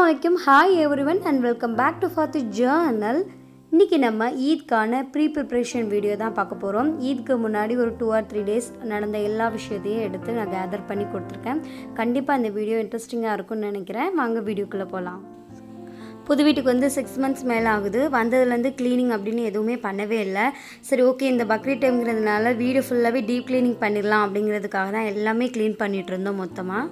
வலைக்கம் hi everyone and welcome back to for the journal இன்றைக்கி நம்ம ஈத்க்கான ப்ரீ ப்ரிப்ரேஷன் வீடியோ தான் பார்க்க போகிறோம் ஈத்க்கு முன்னாடி ஒரு டூ ஆர் த்ரீ டேஸ் நடந்த எல்லா விஷயத்தையும் எடுத்து நான் கேதர் பண்ணி கொடுத்துருக்கேன் கண்டிப்பாக இந்த வீடியோ இன்ட்ரெஸ்டிங்காக இருக்கும்னு நினைக்கிறேன் வாங்க வீடியோக்குள்ளே போகலாம் புது வீட்டுக்கு வந்து சிக்ஸ் மந்த்ஸ் மேலே ஆகுது வந்ததுலேருந்து க்ளீனிங் அப்படின்னு எதுவுமே பண்ணவே இல்லை சரி ஓகே இந்த பக்ரீட் டைம்ங்கிறதுனால வீடு ஃபுல்லாகவே டீப் க்ளீனிங் பண்ணிடலாம் அப்படிங்கிறதுக்காக தான் எல்லாமே க்ளீன் பண்ணிகிட்டு இருந்தோம் மொத்தமாக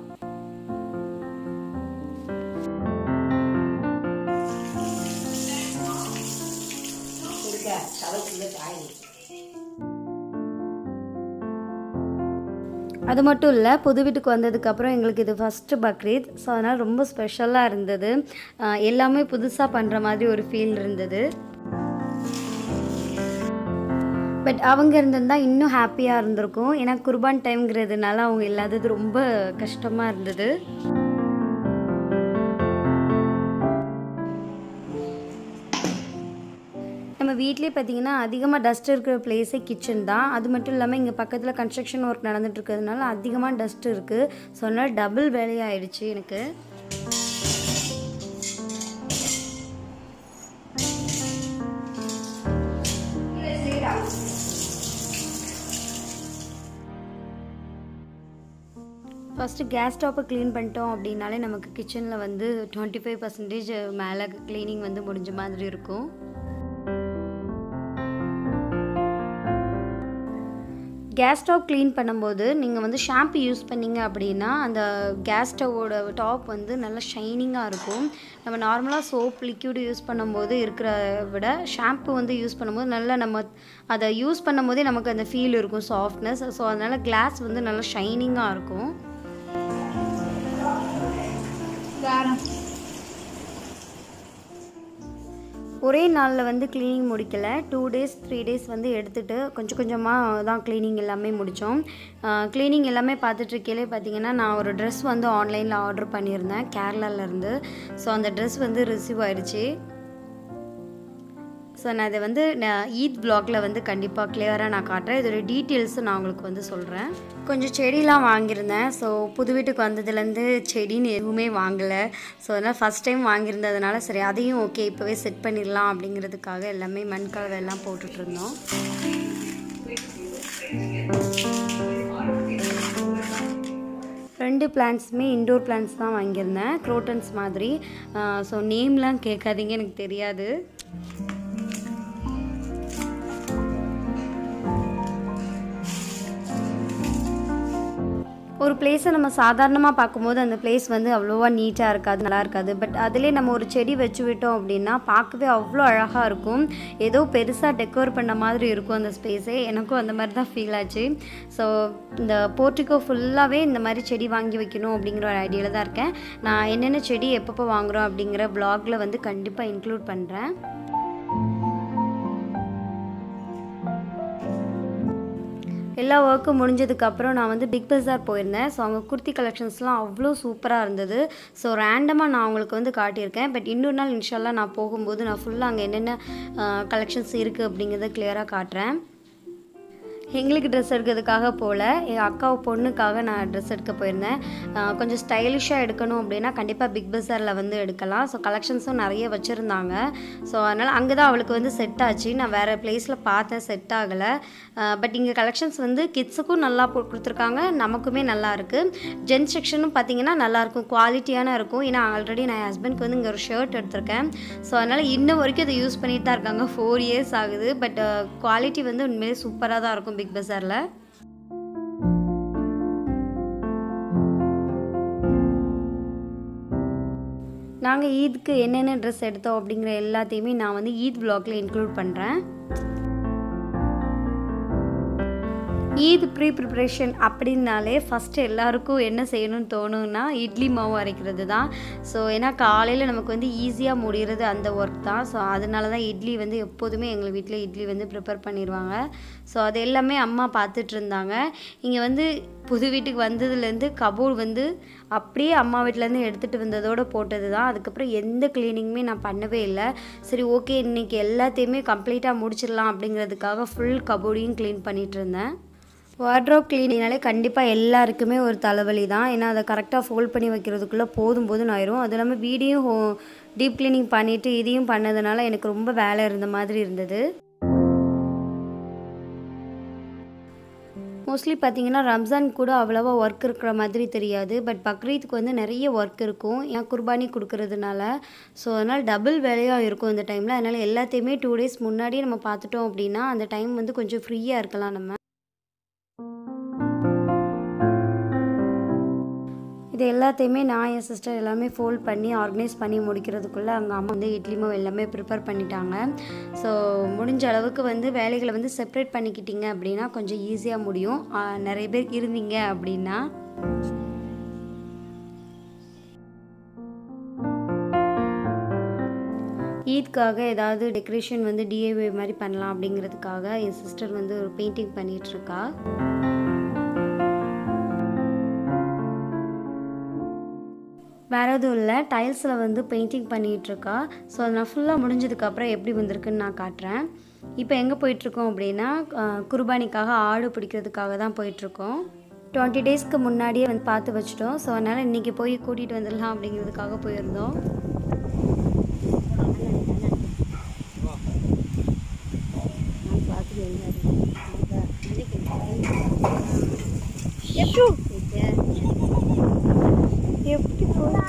அது மட்டும் இல்லை புது வீட்டுக்கு வந்ததுக்கப்புறம் எங்களுக்கு இது ஃபஸ்ட்டு பக்ரீத் ஸோ அதனால் ரொம்ப ஸ்பெஷலாக இருந்தது ஆஹ் எல்லாமே புதுசாக பண்ணுற மாதிரி ஒரு ஃபீல் இருந்தது பட் அவங்க இருந்திருந்தா இன்னும் ஹாப்பியாக இருந்திருக்கும் ஏன்னா குர்பான் டைம்ங்கிறதுனால அவங்க இல்லாதது ரொம்ப கஷ்டமாக இருந்தது நம்ம வீட்லேயே பார்த்தீங்கன்னா அதிகமாக டஸ்ட் இருக்கிற பிளேஸே கிச்சன் தான் அது மட்டும் இல்லாமல் இங்கே பக்கத்தில் கன்ஸ்ட்ரக்ஷன் ஒர்க் நடந்துட்டு இருக்கிறதுனால அதிகமாக டஸ்ட் இருக்குது ஸோ அதனால் டபுள் வேலையாயிடுச்சு எனக்கு ஃபஸ்ட்டு கேஸ் ஸ்டவ்வை க்ளீன் பண்ணிட்டோம் அப்படின்னாலே நமக்கு கிச்சனில் வந்து டுவெண்ட்டி ஃபைவ் பர்சன்டேஜ் மேலே க்ளீனிங் வந்து முடிஞ்ச மாதிரி இருக்கும் கேஸ் ஸ்டவ் க்ளீன் பண்ணும்போது நீங்கள் வந்து ஷாம்பு யூஸ் பண்ணீங்க அப்படின்னா அந்த கேஸ் ஸ்டவோட டாப் வந்து நல்லா ஷைனிங்காக இருக்கும் நம்ம நார்மலாக சோப் லிக்யூடு யூஸ் பண்ணும்போது இருக்கிற விட ஷாம்பு வந்து யூஸ் பண்ணும்போது நல்லா நம்ம அதை யூஸ் பண்ணும்போதே நமக்கு அந்த ஃபீல் இருக்கும் சாஃப்ட்னஸ் ஸோ அதனால் கிளாஸ் வந்து நல்லா ஷைனிங்காக இருக்கும் ஒரே நாளில் வந்து க்ளீனிங் முடிக்கல டூ டேஸ் த்ரீ டேஸ் வந்து எடுத்துகிட்டு கொஞ்சம் கொஞ்சமாக தான் க்ளீனிங் எல்லாமே முடித்தோம் க்ளீனிங் எல்லாமே பார்த்துட்ருக்கையிலே பார்த்தீங்கன்னா நான் ஒரு ட்ரெஸ் வந்து ஆன்லைனில் ஆர்டர் பண்ணியிருந்தேன் கேரளாலேருந்து ஸோ அந்த ட்ரெஸ் வந்து ரிசீவ் ஆயிடுச்சு ஸோ நான் இதை வந்து நான் ஈத் பிளாகில் வந்து கண்டிப்பாக கிளியராக நான் காட்டுறேன் இதோட டீட்டெயில்ஸு நான் உங்களுக்கு வந்து சொல்கிறேன் கொஞ்சம் செடிலாம் வாங்கியிருந்தேன் ஸோ புது வீட்டுக்கு வந்ததுலேருந்து செடின்னு எதுவுமே வாங்கலை ஸோ அதனால் ஃபஸ்ட் டைம் வாங்கியிருந்ததுனால சரி அதையும் ஓகே இப்போவே செட் பண்ணிடலாம் அப்படிங்கிறதுக்காக எல்லாமே மண் கலவை எல்லாம் போட்டுட்ருந்தோம் ரெண்டு பிளான்ட்ஸுமே இன்டோர் பிளான்ட்ஸ் தான் வாங்கியிருந்தேன் க்ரோட்டன்ஸ் மாதிரி ஸோ நேம்லாம் கேட்காதீங்க எனக்கு தெரியாது ஒரு பிளேஸை நம்ம சாதாரணமாக பார்க்கும்போது அந்த பிளேஸ் வந்து அவ்வளோவா நீட்டாக இருக்காது நல்லா இருக்காது பட் அதிலே நம்ம ஒரு செடி வச்சு விட்டோம் அப்படின்னா பார்க்கவே அவ்வளோ அழகாக இருக்கும் ஏதோ பெருசாக டெக்கோர் பண்ண மாதிரி இருக்கும் அந்த ஸ்பேஸே எனக்கும் அந்த மாதிரி தான் ஃபீல் ஆச்சு ஸோ இந்த போர்ட்டிக்கோ ஃபுல்லாகவே இந்த மாதிரி செடி வாங்கி வைக்கணும் அப்படிங்கிற ஒரு ஐடியாவில் தான் இருக்கேன் நான் என்னென்ன செடி எப்பப்போ வாங்குகிறோம் அப்படிங்கிற ப்ளாகில் வந்து கண்டிப்பாக இன்க்ளூட் பண்ணுறேன் எல்லா ஒர்க்கும் முடிஞ்சதுக்கப்புறம் நான் வந்து பிக் பஸார் போயிருந்தேன் ஸோ அவங்க குர்த்தி கலெக்ஷன்ஸ்லாம் அவ்வளோ சூப்பராக இருந்தது ஸோ ரேண்டமாக நான் அவங்களுக்கு வந்து காட்டியிருக்கேன் பட் இன்னொரு நாள் இன்ஷால்லாம் நான் போகும்போது நான் ஃபுல்லாக அங்கே என்னென்ன கலெக்ஷன்ஸ் இருக்குது அப்படிங்கிறத கிளியராக காட்டுறேன் எங்களுக்கு ட்ரெஸ் எடுக்கிறதுக்காக போகல எங்கள் அக்கா பொண்ணுக்காக நான் ட்ரெஸ் எடுக்க போயிருந்தேன் கொஞ்சம் ஸ்டைலிஷாக எடுக்கணும் அப்படின்னா கண்டிப்பாக பிக் பஸாரில் வந்து எடுக்கலாம் ஸோ கலெக்ஷன்ஸும் நிறைய வச்சுருந்தாங்க ஸோ அதனால் அங்கே தான் அவளுக்கு வந்து செட் ஆச்சு நான் வேறு பிளேஸில் பார்த்தேன் செட் ஆகலை பட் இங்கே கலெக்ஷன்ஸ் வந்து கிட்ஸுக்கும் நல்லா கொடுத்துருக்காங்க நமக்குமே நல்லா இருக்குது ஜென்ஸ் செக்ஷனும் பார்த்தீங்கன்னா நல்லாயிருக்கும் குவாலிட்டியான இருக்கும் ஏன்னா ஆல்ரெடி நான் என் ஹஸ்பண்ட்க்கு வந்து இங்கே ஒரு ஷர்ட் எடுத்திருக்கேன் ஸோ அதனால் இன்ன வரைக்கும் அதை யூஸ் பண்ணிட்டு தான் இருக்காங்க ஃபோர் இயர்ஸ் ஆகுது பட் குவாலிட்டி வந்து உண்மையிலே சூப்பராக தான் இருக்கும் பிக் பஸாரில் நாங்கள் ஈத்க்கு என்னென்ன ட்ரெஸ் எடுத்தோம் அப்படிங்கிற எல்லாத்தையுமே நான் வந்து ஈத் வ்ளாகில் இன்க்ளூட் பண்ணுறேன் ஈத் ப்ரீ ப்ரிப்ரேஷன் அப்படின்னாலே ஃபஸ்ட்டு எல்லாருக்கும் என்ன செய்யணும்னு தோணுன்னா இட்லி மாவு அரைக்கிறது தான் ஸோ ஏன்னா காலையில் நமக்கு வந்து ஈஸியாக முடிகிறது அந்த ஒர்க் தான் ஸோ அதனால தான் இட்லி வந்து எப்போதுமே எங்கள் வீட்டில் இட்லி வந்து ப்ரிப்பேர் பண்ணிடுவாங்க ஸோ அது எல்லாமே அம்மா பார்த்துட்டு இருந்தாங்க இங்கே வந்து புது வீட்டுக்கு வந்ததுலேருந்து கபோர்டு வந்து அப்படியே அம்மா வீட்டிலேருந்து எடுத்துகிட்டு வந்ததோடு போட்டது தான் அதுக்கப்புறம் எந்த க்ளீனிங்குமே நான் பண்ணவே இல்லை சரி ஓகே இன்றைக்கி எல்லாத்தையுமே கம்ப்ளீட்டாக முடிச்சிடலாம் அப்படிங்கிறதுக்காக ஃபுல் கபோர்டையும் க்ளீன் பண்ணிகிட்டு இருந்தேன் வார்ட்ரோப் க்ளீனிங்னாலே கண்டிப்பாக எல்லாருக்குமே ஒரு தலைவலி தான் ஏன்னா அதை கரெக்டாக ஃபோல்ட் பண்ணி வைக்கிறதுக்குள்ளே போதும் போதும்னு ஆயிரும் அதுவும் இல்லாமல் வீடியும் டீப் க்ளீனிங் பண்ணிவிட்டு இதையும் பண்ணதுனால எனக்கு ரொம்ப வேலை இருந்த மாதிரி இருந்தது மோஸ்ட்லி பார்த்தீங்கன்னா ரம்ஜான் கூட அவ்வளோவா ஒர்க் இருக்கிற மாதிரி தெரியாது பட் பக்ரீத்துக்கு வந்து நிறைய ஒர்க் இருக்கும் ஏன் குர்பானி கொடுக்கறதுனால ஸோ அதனால் டபுள் வேலையாக இருக்கும் இந்த டைமில் அதனால் எல்லாத்தையுமே டூ டேஸ் முன்னாடியே நம்ம பார்த்துட்டோம் அப்படின்னா அந்த டைம் வந்து கொஞ்சம் ஃப்ரீயாக இருக்கலாம் நம்ம இது எல்லாத்தையுமே நான் என் சிஸ்டர் எல்லாமே ஃபோல்ட் பண்ணி ஆர்கனைஸ் பண்ணி முடிக்கிறதுக்குள்ளே அங்கே அம்மா வந்து இட்லி மாவு எல்லாமே ப்ரிப்பேர் பண்ணிட்டாங்க ஸோ முடிஞ்ச அளவுக்கு வந்து வேலைகளை வந்து செப்ரேட் பண்ணிக்கிட்டீங்க அப்படின்னா கொஞ்சம் ஈஸியாக முடியும் ஆஹ் நிறைய பேர் இருந்தீங்க அப்படின்னா ஈத்க்காக ஏதாவது டெக்கரேஷன் வந்து டிஏவி மாதிரி பண்ணலாம் அப்படிங்கிறதுக்காக என் சிஸ்டர் வந்து ஒரு பெயிண்டிங் பண்ணிகிட்ருக்கா வேறு எதுவும் இல்லை டைல்ஸில் வந்து பெயிண்டிங் பண்ணிகிட்ருக்கா ஸோ அது நான் ஃபுல்லாக முடிஞ்சதுக்கப்புறம் எப்படி வந்திருக்குன்னு நான் காட்டுறேன் இப்போ எங்கே போயிட்டுருக்கோம் அப்படின்னா அஹ், குர்பானிக்காக ஆடு பிடிக்கிறதுக்காக தான் போயிட்டுருக்கோம் டுவெண்ட்டி டேஸ்க்கு முன்னாடியே வந்து பார்த்து வச்சுட்டோம் ஸோ அதனால் இன்றைக்கி போய் கூட்டிகிட்டு வந்துடலாம் அப்படிங்கிறதுக்காக போயிருந்தோம் எப்படி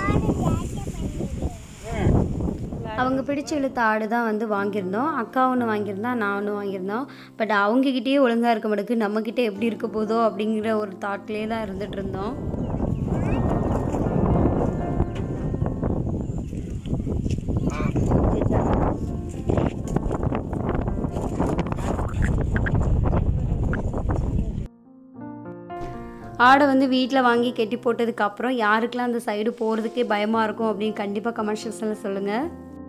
அவங்க பிடிச்ச இழுத்த ஆடு தான் வந்து வாங்கியிருந்தோம் அக்கா ஒன்று வாங்கியிருந்தா நான் ஒன்று வாங்கியிருந்தோம் பட் அவங்கக்கிட்டேயே ஒழுங்காக இருக்க மாட்டேக்கு நம்மக்கிட்ட எப்படி இருக்க போதோ அப்படிங்கிற ஒரு தாட்லேயே தான் இருந்துட்டு இருந்தோம் ஆடை வந்து வீட்டில் வாங்கி கெட்டி போட்டதுக்கப்புறம் யாருக்கெல்லாம் அந்த சைடு போகிறதுக்கே பயமாக இருக்கும் அப்படின்னு கண்டிப்பாக கமெண்ட் செக்ஷனில் சொல்லுங்கள்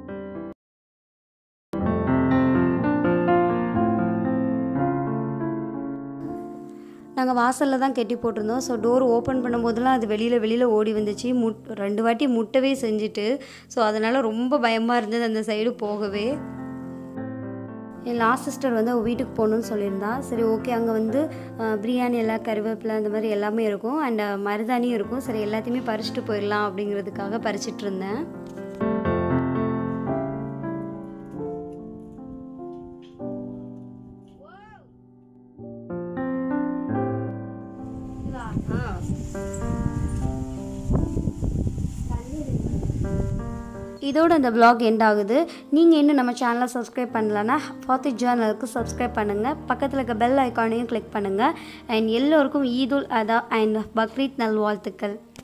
நாங்கள் வாசலில் தான் கெட்டி போட்டிருந்தோம் ஸோ டோர் ஓப்பன் பண்ணும்போதெல்லாம் அது வெளியில் வெளியில் ஓடி வந்துச்சு முட் ரெண்டு வாட்டி முட்டவே செஞ்சுட்டு ஸோ அதனால் ரொம்ப பயமாக இருந்தது அந்த சைடு போகவே என் லாஸ்ட் சிஸ்டர் வந்து அவள் வீட்டுக்கு போகணுன்னு சொல்லியிருந்தா சரி ஓகே அங்கே வந்து அஹ், பிரியாணி எல்லாம் கருவேப்பிலை அந்த மாதிரி எல்லாமே இருக்கும் அண்ட் மருதாணியும் இருக்கும் சரி எல்லாத்தையுமே பறிச்சுட்டு போயிடலாம் அப்படிங்கிறதுக்காக பறிச்சிட்டு இருந்தேன் இதோட இந்த vlog எண்ட் ஆகுது நீங்கள் இன்னும் நம்ம சேனலை சப்ஸ்கிரைப் பண்ணலன்னா ஃபாத்தி சேனலுக்கு சப்ஸ்கிரைப் பண்ணுங்கள் பக்கத்தில் இருக்க பெல் ஐக்கானையும் கிளிக் பண்ணுங்கள் அண்ட் எல்லோருக்கும் ஈதுல் அதா அண்ட் பக்ரீத் நல்வாழ்த்துக்கள்